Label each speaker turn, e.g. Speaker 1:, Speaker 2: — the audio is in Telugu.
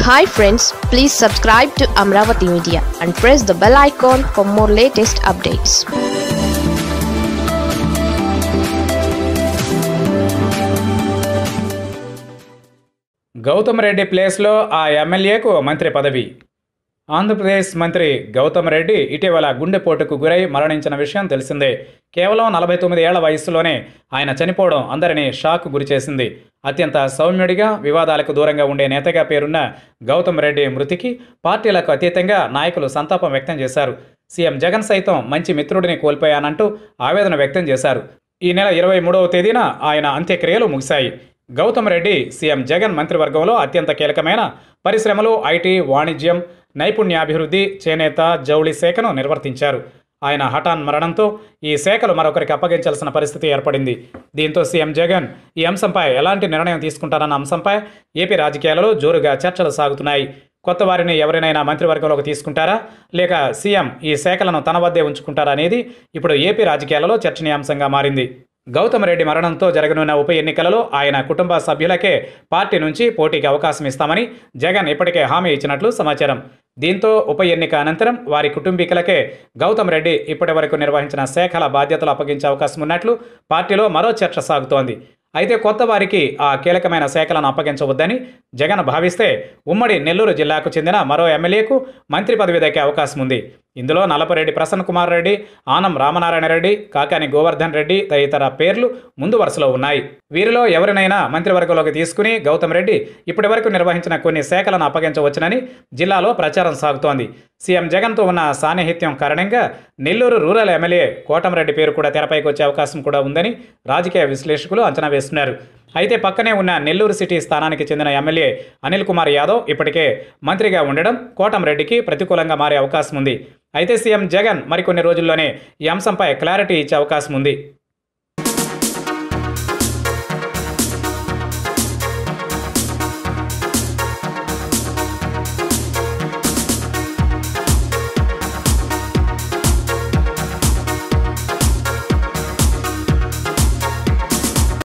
Speaker 1: hi friends please subscribe to Amaravati media and press the bell icon for more latest updates
Speaker 2: Gautam Reddy ప్లేస్లో ఆ ఎమ్మెల్యేకు మంత్రి పదవి ఆంధ్రప్రదేశ్ మంత్రి గౌతమ్ రెడ్డి ఇటీవల గుండెపోటుకు గురై మరణించిన విషయం తెలిసిందే కేవలం నలభై తొమ్మిది ఏళ్ల వయస్సులోనే ఆయన చనిపోవడం అందరినీ షాక్ గురిచేసింది అత్యంత సౌమ్యుడిగా వివాదాలకు దూరంగా ఉండే నేతగా పేరున్న గౌతమ్ రెడ్డి మృతికి పార్టీలకు అతీతంగా నాయకులు సంతాపం వ్యక్తం చేశారు సీఎం జగన్ సైతం మంచి మిత్రుడిని కోల్పోయానంటూ ఆవేదన వ్యక్తం చేశారు ఈ నెల ఇరవై మూడవ తేదీన ఆయన అంత్యక్రియలు ముగిశాయి గౌతమ్ రెడ్డి సీఎం జగన్ మంత్రివర్గంలో అత్యంత కీలకమైన పరిశ్రమలు ఐటీ వాణిజ్యం నైపుణ్యాభివృద్ధి చేనేత జౌళి శాఖను నిర్వర్తించారు ఆయన హఠాన్ మరణంతో ఈ శాఖలు మరొకరికి అప్పగించాల్సిన పరిస్థితి ఏర్పడింది దీంతో సీఎం జగన్ ఈ అంశంపై ఎలాంటి నిర్ణయం తీసుకుంటారన్న అంశంపై ఏపీ రాజకీయాలలో జోరుగా చర్చలు సాగుతున్నాయి కొత్త వారిని ఎవరినైనా మంత్రివర్గంలోకి తీసుకుంటారా లేక సీఎం ఈ శాఖలను తన వద్దే ఉంచుకుంటారా అనేది ఇప్పుడు ఏపీ రాజకీయాలలో చర్చనీయాంశంగా మారింది గౌతమ్ రెడ్డి మరణంతో జరగనున్న ఉప ఎన్నికలలో ఆయన కుటుంబ సభ్యులకే పార్టీ నుంచి పోటీకి అవకాశం ఇస్తామని జగన్ ఇప్పటికే హామీ ఇచ్చినట్లు సమాచారం దీంతో ఉప ఎన్నిక అనంతరం వారి కుటుంబీకులకే గౌతమ్ రెడ్డి ఇప్పటి వరకు నిర్వహించిన శాఖల బాధ్యతలు అప్పగించే అవకాశం ఉన్నట్లు పార్టీలో మరో చర్చ సాగుతోంది అయితే కొత్త వారికి ఆ కీలకమైన శాఖలను అప్పగించవద్దని జగన్ భావిస్తే ఉమ్మడి నెల్లూరు జిల్లాకు చెందిన మరో ఎమ్మెల్యేకు మంత్రి పదవి దక్కే అవకాశం ఉంది ఇందులో నలపరెడ్డి ప్రసన్న కుమార్ రెడ్డి ఆనం రామనారాయణ రెడ్డి కాకాని గోవర్ధన్ రెడ్డి తదితర పేర్లు ముందు వరుసలో ఉన్నాయి వీరిలో ఎవరినైనా మంత్రివర్గంలోకి తీసుకుని గౌతమ్ రెడ్డి ఇప్పటి వరకు నిర్వహించిన కొన్ని శాఖలను అప్పగించవచ్చునని జిల్లాలో ప్రచారం సాగుతోంది సీఎం జగన్తో ఉన్న సాన్నిహిత్యం కారణంగా నెల్లూరు రూరల్ ఎమ్మెల్యే కోటంరెడ్డి పేరు కూడా తెరపైకి వచ్చే అవకాశం కూడా ఉందని రాజకీయ విశ్లేషకులు అంచనా వేస్తున్నారు అయితే పక్కనే ఉన్న నెల్లూరు సిటీ స్థానానికి చెందిన ఎమ్మెల్యే అనిల్ కుమార్ యాదవ్ ఇప్పటికే మంత్రిగా ఉండడం కోటంరెడ్డికి ప్రతికూలంగా మారే అవకాశం ఉంది అయితే సీఎం జగన్ మరికొన్ని రోజుల్లోనే ఈ అంశంపై క్లారిటీ ఇచ్చే అవకాశం ఉంది